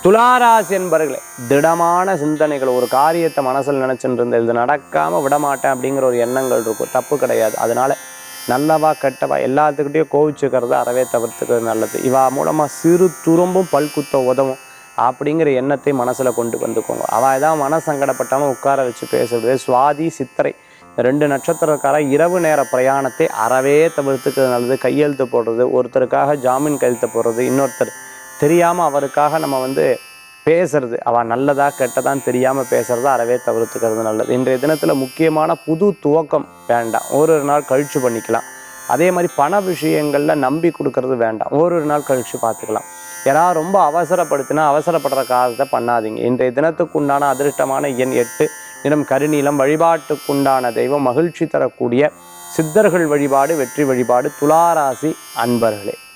துளாராசி என்பர்களே திடமான சிந்தனைகள் ஒரு காரியத்தை மனசில் நினச்சிட்டு இருந்த இது நடக்காமல் விடமாட்டேன் அப்படிங்கிற ஒரு எண்ணங்கள் இருக்கும் தப்பு கிடையாது அதனால நல்லவா கெட்டவா எல்லாத்துக்கிட்டையும் கோவிச்சுக்கிறது அறவே தவிர்த்துக்கிறது நல்லது இவா மூலமாக சிறு துரும்பும் பல்குத்த உதவும் அப்படிங்கிற எண்ணத்தை மனசில் கொண்டு வந்துக்கோங்க அவள் ஏதாவது மன சங்கடப்பட்டாலும் உட்கார வச்சு பேசுறது சுவாதி சித்திரை இந்த ரெண்டு நட்சத்திரக்கார இரவு நேர பிரயாணத்தை அறவே தவிர்த்துக்கிறது நல்லது கையெழுத்து போடுறது ஒருத்தருக்காக ஜாமீன் கையெழுத்து போடுறது இன்னொருத்தர் தெரியாமல் அவருக்காக நம்ம வந்து பேசுறது அவள் நல்லதா கெட்டதான்னு தெரியாமல் பேசுறது அறவே தவிர்த்துக்கிறது நல்லது இன்றைய தினத்தில் முக்கியமான புது துவக்கம் வேண்டாம் ஒரு ஒரு நாள் கழிச்சு பண்ணிக்கலாம் அதே மாதிரி பண விஷயங்களில் நம்பி கொடுக்கறது வேண்டாம் ஒரு ஒரு நாள் கழிச்சு பார்த்துக்கலாம் யாராவது ரொம்ப அவசரப்படுத்தினா அவசரப்படுற காரியத்தை பண்ணாதீங்க இன்றைய தினத்துக்கு உண்டான அதிர்ஷ்டமான எண் எட்டு நிறம் கருநீலம் வழிபாட்டுக்குண்டான தெய்வம் மகிழ்ச்சி தரக்கூடிய சித்தர்கள் வழிபாடு வெற்றி வழிபாடு துளாராசி அன்பர்களே